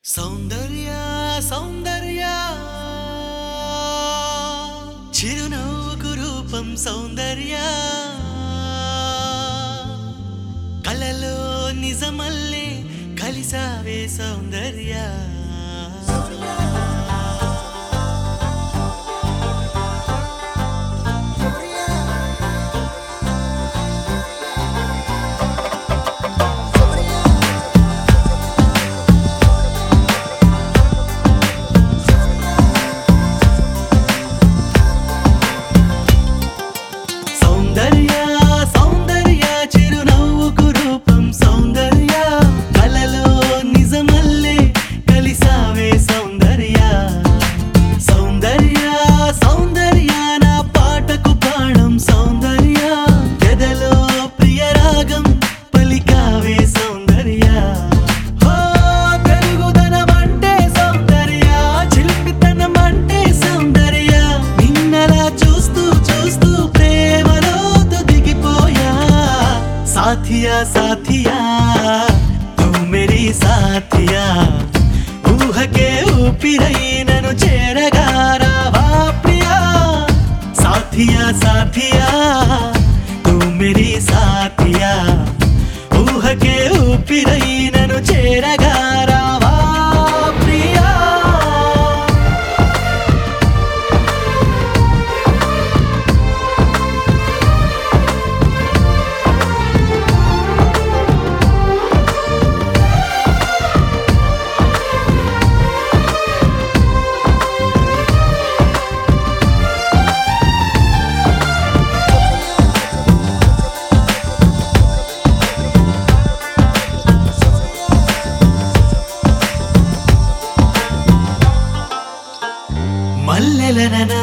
సౌందర్య సౌందర్య చిరునవ్వుకు రూపం సౌందర్య కలలో నిజమల్లే కలిసావే సౌందర్య సౌందర్య సౌందర్య చిరునవ్వుకు రూపం సౌందర్య కలలో నిజమల్లే కలిసావే సౌందర్య సౌందర్య సౌందర్య నా పాటకు ప్రాణం సౌందర్య ఎదలో ప్రియరాగం పలికావే సౌందర్య ఓ తెలుగుదనం అంటే సౌందర్య చిలిపితనం అంటే సౌందర్య నిన్నలా చూస్తూ చూస్తూ ప్రేమలో దిగిపోయా సాథియా సాథియా తూ మేరీ సాథియా ఊహకే ఊపిరై నన్ను చేరగా రావా ప్రియా సాథియా సాథియా తూ మేరీ సాథియా ఊహకే ఊపిరై నన్ను చేరగా రావా ప్రియా మల్లెలననా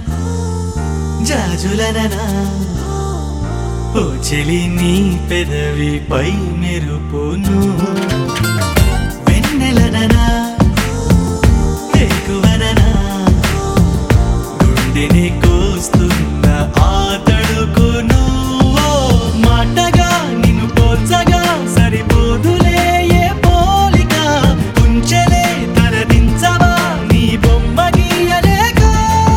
జాజులననా ఓ చెలి నీ పెదవిపై మెరుపును వెన్నెలననా ఎక్కువననా గుండెని కోస్తున్న ఆ తడుకును ఓ మాటగా నిన్ను పోల్చగా సరిపోదులే ఏ పోలిక ఉంచలే తలదించవా నీ బొమ్మ గీయలేగా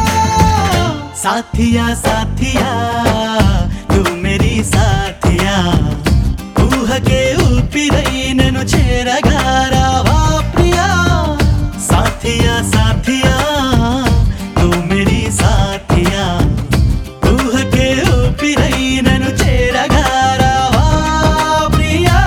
సాథియా సాథియా తూ మేరీ సాథియా ఊహకే ఊపిరై నన్ను చేరగా రావా ప్రియా సాథియా సాథియా తూ మేరీ సాథియా ఊహకే ఊపిరై నన్ను చేరగా రావా ప్రియా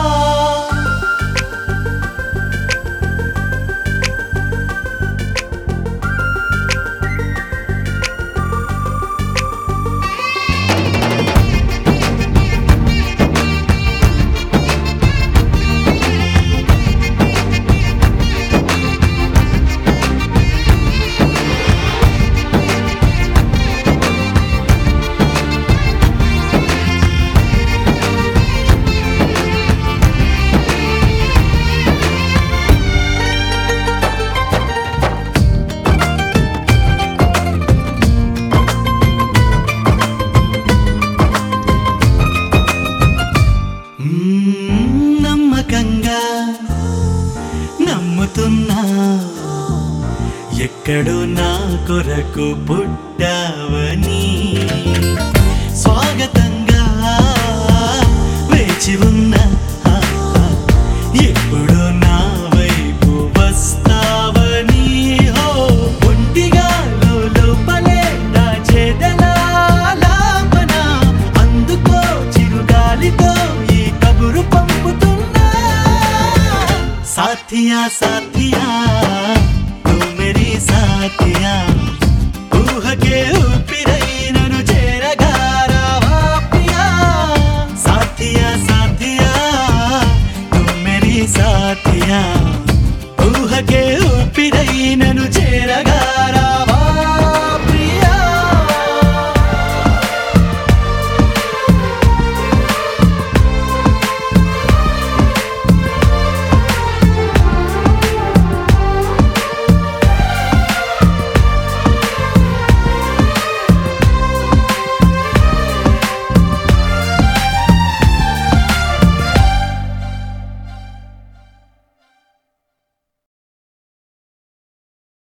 మ్మ్, నమ్మకంగా నమ్ముతున్నా ఎక్కడో నా కొరకు పుట్టావని స్వాగతంగా వేచి ఉన్నా ఎప్పుడు నా వైపు వస్తావని హో ఒంటిగా లోపలే దాచేదలా లాపన అందుకో చిరుగాలితో ఈ కబురు పంపుతున్నా సాథియా సాథియా తూ మేరీ సాథియా ఊహకే ఊపిరై నన్ను చేరగా రావా ప్రియా సాథియా సాథియా తూ మేరీ సాథియా ఊహకే